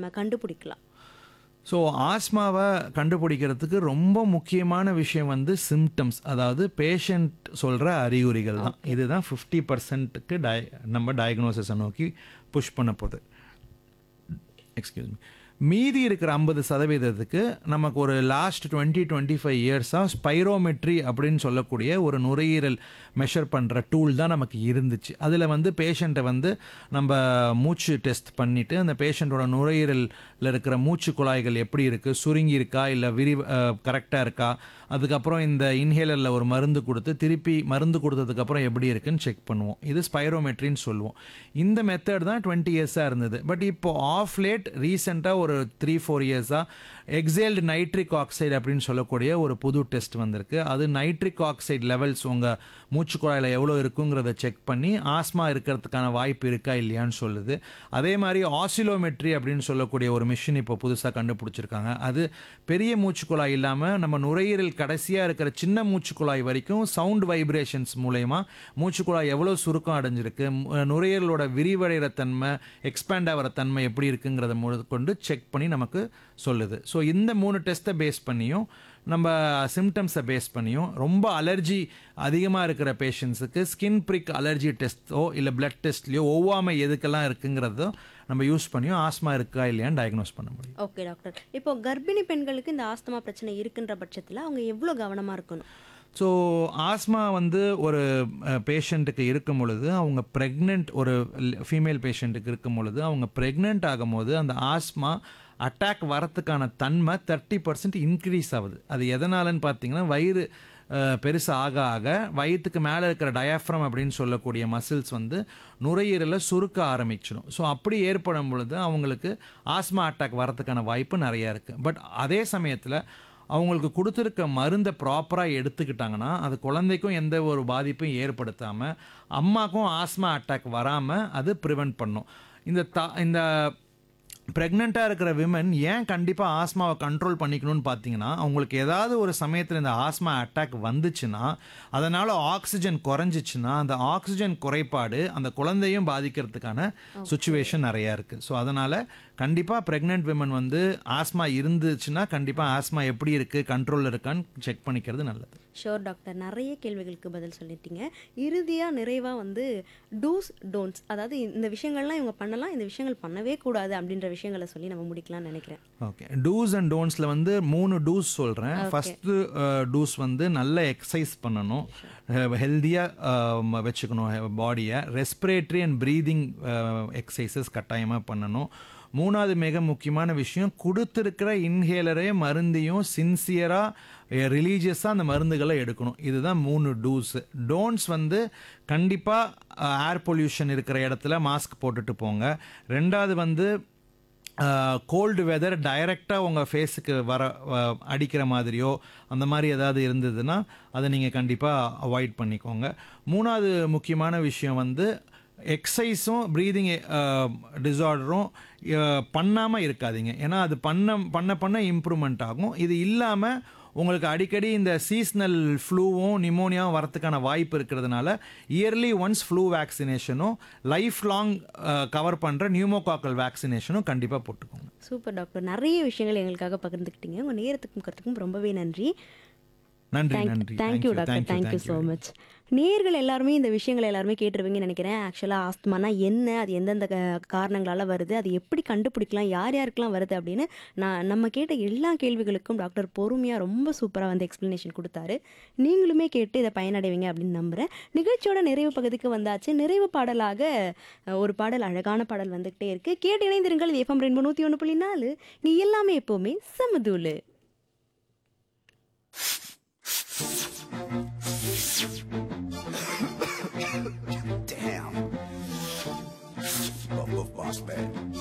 நம்ம கண்டுபிடிக்கலாம் ஸோ ஆஸ்மாவை கண்டுபிடிக்கிறதுக்கு ரொம்ப முக்கியமான விஷயம் வந்து சிம்டம்ஸ் அதாவது பேஷண்ட் சொல்கிற அறிகுறிகள் தான் இதுதான் ஃபிஃப்டி பர்சன்ட்டுக்கு டய நம்ம டயக்னோசிஸை நோக்கி புஷ் பண்ண போகுது எக்ஸ்கியூஸ் மீ மீதி இருக்கிற ஐம்பது சதவீதத்துக்கு நமக்கு ஒரு லாஸ்ட் டுவெண்ட்டி டுவெண்ட்டி ஃபைவ் இயர்ஸாக ஸ்பைரோமெட்ரி அப்படின்னு சொல்லக்கூடிய ஒரு நுரையீரல் மெஷர் பண்ணுற டூல் தான் நமக்கு இருந்துச்சு அதில் வந்து பேஷண்ட்டை வந்து நம்ம மூச்சு டெஸ்ட் பண்ணிவிட்டு அந்த பேஷண்ட்டோட நுரையீரலில் இருக்கிற மூச்சு குழாய்கள் எப்படி இருக்குது சுருங்கி இருக்கா இல்லை விரி கரெக்டாக இருக்கா அதுக்கப்புறம் இந்த இன்ஹேலரில் ஒரு மருந்து கொடுத்து திருப்பி மருந்து கொடுத்ததுக்கப்புறம் எப்படி இருக்குன்னு செக் பண்ணுவோம் இது ஸ்பைரோமெட்ரின்னு சொல்லுவோம் இந்த மெத்தட் தான் டுவெண்ட்டி இயர்ஸாக இருந்தது பட் இப்போ ஆஃப் லேட் ரீசெண்டாக ஒரு த்ரீ ஃபோர் இயர்ஸாக எக்ஸேல்டு நைட்ரிக் ஆக்சைடு அப்படின்னு சொல்லக்கூடிய ஒரு புது டெஸ்ட் வந்திருக்கு அது நைட்ரிக் ஆக்சைடு லெவல்ஸ் உங்கள் மூச்சு குழாயில் எவ்வளோ இருக்குங்கிறத செக் பண்ணி ஆஸ்மா இருக்கிறதுக்கான வாய்ப்பு இருக்கா இல்லையான்னு சொல்லுது அதே மாதிரி ஆசிலோமெட்ரி அப்படின்னு சொல்லக்கூடிய ஒரு மிஷின் இப்போ புதுசாக கண்டுபிடிச்சிருக்காங்க அது பெரிய மூச்சு குழாய் இல்லாமல் நம்ம நுரையீரல் கடைசியாக இருக்கிற சின்ன மூச்சு குழாய் வரைக்கும் சவுண்ட் வைப்ரேஷன்ஸ் மூலயமா மூச்சு குழாய் எவ்வளோ சுருக்கம் அடைஞ்சிருக்கு மு- நுரையீரலோட விரிவடைகிற தன்மை எக்ஸ்பேண்ட் ஆகிற தன்மை எப்படி இருக்குங்கிறத முத கொண்டு செக் பண்ணி நமக்கு சொல்லுது ஸோ இந்த மூணு டெஸ்ட்டை பேஸ் பண்ணியும் நம்ம சிம்டம்ஸை பேஸ் பண்ணியும் ரொம்ப அலர்ஜி அதிகமாக இருக்கிற பேஷண்ட்ஸுக்கு ஸ்கின் ப்ரிக் அலர்ஜி டெஸ்ட்டோ இல்லை பிளட் டெஸ்ட்லையோ ஒவ்வாமை எதுக்கெல்லாம் இருக்குங்கிறதோ நம்ம யூஸ் பண்ணியும் ஆஸ்மா இருக்கா இல்லையான்னு டயக்னோஸ் பண்ண முடியும் ஓகே டாக்டர் இப்போ கர்ப்பிணி பெண்களுக்கு இந்த ஆஸ்துமா பிரச்சனை இருக்குன்ற பட்சத்தில் அவங்க எவ்வளோ கவனமாக இருக்கணும் ஸோ ஆஸ்மா வந்து ஒரு பேஷண்ட்டுக்கு இருக்கும் பொழுது அவங்க ப்ரெக்னென்ட் ஒரு ஃபீமேல் பேஷண்ட்டுக்கு இருக்கும் பொழுது அவங்க ப்ரெக்னென்ட் ஆகும்போது அந்த ஆஸ்மா அட்டாக் வரத்துக்கான தன்மை தேர்ட்டி பர்சன்ட் இன்க்ரீஸ் ஆகுது அது எதனாலன்னு பார்த்தீங்கன்னா வயிறு பெருசு ஆக ஆக வயிற்றுக்கு மேலே இருக்கிற டயாஃப்ரம் அப்படின்னு சொல்லக்கூடிய மசில்ஸ் வந்து நுரையீரலை சுருக்க ஆரம்பிச்சிடும் ஸோ அப்படி ஏற்படும் பொழுது அவங்களுக்கு ஆஸ்மா அட்டாக் வரதுக்கான வாய்ப்பு நிறையா இருக்குது பட் அதே சமயத்தில் அவங்களுக்கு கொடுத்துருக்க மருந்தை ப்ராப்பராக எடுத்துக்கிட்டாங்கன்னா அது குழந்தைக்கும் எந்த ஒரு பாதிப்பும் ஏற்படுத்தாமல் அம்மாக்கும் ஆஸ்மா அட்டாக் வராமல் அது ப்ரிவெண்ட் பண்ணும் இந்த தா இந்த ப்ரெக்னெண்ட்டாக இருக்கிற விமன் ஏன் கண்டிப்பாக ஆஸ்மாவை கண்ட்ரோல் பண்ணிக்கணும்னு பார்த்தீங்கன்னா அவங்களுக்கு ஏதாவது ஒரு சமயத்தில் இந்த ஆஸ்மா அட்டாக் வந்துச்சுன்னா அதனால் ஆக்சிஜன் குறைஞ்சிச்சுன்னா அந்த ஆக்சிஜன் குறைபாடு அந்த குழந்தையும் பாதிக்கிறதுக்கான சுச்சுவேஷன் நிறையா இருக்குது ஸோ அதனால் கண்டிப்பாக ப்ரெக்னென்ட் விமன் வந்து ஆஸ்மா இருந்துச்சுன்னா கண்டிப்பாக ஆஸ்மா எப்படி இருக்குது கண்ட்ரோலில் இருக்கான்னு செக் பண்ணிக்கிறது நல்லது ஷோர் டாக்டர் நிறைய கேள்விகளுக்கு பதில் சொல்லிட்டீங்க இறுதியாக நிறைவாக வந்து டூஸ் டோன்ட்ஸ் அதாவது இந்த விஷயங்கள்லாம் இவங்க பண்ணலாம் இந்த விஷயங்கள் பண்ணவே கூடாது அப்படின்ற விஷயங்களை சொல்லி நம்ம முடிக்கலாம்னு நினைக்கிறேன் ஓகே டூஸ் அண்ட் டோன்ட்ஸில் வந்து மூணு டூஸ் சொல்கிறேன் ஃபஸ்ட்டு டூஸ் வந்து நல்ல எக்ஸசைஸ் பண்ணணும் ஹெல்த்தியாக வச்சுக்கணும் பாடியை ரெஸ்பிரேட்டரி அண்ட் ப்ரீதிங் எக்ஸசைசஸ் கட்டாயமாக பண்ணணும் மூணாவது மிக முக்கியமான விஷயம் கொடுத்துருக்கிற இன்ஹேலரே மருந்தையும் சின்சியராக ரிலீஜியஸாக அந்த மருந்துகளை எடுக்கணும் இதுதான் மூணு டூஸ் டோன்ட்ஸ் வந்து கண்டிப்பாக ஏர் பொல்யூஷன் இருக்கிற இடத்துல மாஸ்க் போட்டுட்டு போங்க ரெண்டாவது வந்து கோல்டு வெதர் டைரெக்டாக உங்கள் ஃபேஸுக்கு வர வ- அடிக்கிற மாதிரியோ அந்த மாதிரி ஏதாவது இருந்ததுன்னா அதை நீங்கள் கண்டிப்பாக அவாய்ட் பண்ணிக்கோங்க மூணாவது முக்கியமான விஷயம் வந்து எக்ஸசைஸும் ப்ரீதிங் டிஸார்டரும் பண்ணாமல் இருக்காதீங்க ஏன்னா அது பண்ண பண்ண பண்ண இம்ப்ரூவ்மெண்ட் ஆகும் இது இல்லாமல் உங்களுக்கு அடிக்கடி இந்த சீஸ்னல் ஃப்ளூவும் நிமோனியாவும் வரத்துக்கான வாய்ப்பு இருக்கிறதுனால இயர்லி ஒன்ஸ் ஃப்ளூ வேக்சினேஷனும் லைஃப் லாங் கவர் பண்ணுற நியூமோகாக்கல் வேக்சினேஷனும் கண்டிப்பாக போட்டுக்கோங்க சூப்பர் டாக்டர் நிறைய விஷயங்கள் எங்களுக்காக பகிர்ந்துக்கிட்டீங்க உங்கள் நேரத்துக்கும் கருத்துக்கும் ரொம்பவே நன்றி நன்றி நன்றி thank you doctor thank you so much நேர்கள் எல்லாருமே இந்த விஷயங்கள் எல்லாருமே கேட்டுருவீங்கன்னு நினைக்கிறேன் ஆக்சுவலாக ஆஸ்துமானா என்ன அது எந்தெந்த க- காரணங்களால வருது அது எப்படி கண்டுபிடிக்கலாம் யார் யாருக்கெல்லாம் வருது அப்படின்னு நான் நம்ம கேட்ட எல்லா கேள்விகளுக்கும் டாக்டர் பொறுமையாக ரொம்ப சூப்பராக வந்து எக்ஸ்ப்ளனேஷன் கொடுத்தாரு நீங்களுமே கேட்டு இதை பயனடைவீங்க அப்படின்னு நம்புகிறேன் நிகழ்ச்சியோட நிறைவு பகுதிக்கு வந்தாச்சு நிறைவு பாடலாக அஹ், ஒரு பாடல் அழகான பாடல் வந்துகிட்டே இருக்கு கேட்டு இணைந்திருங்கள் எஃப்எம் ரெண்டு நூற்றி ஒன்று புள்ளி நாலு இங்கே எல்லாமே எப்போவுமே சமதூளு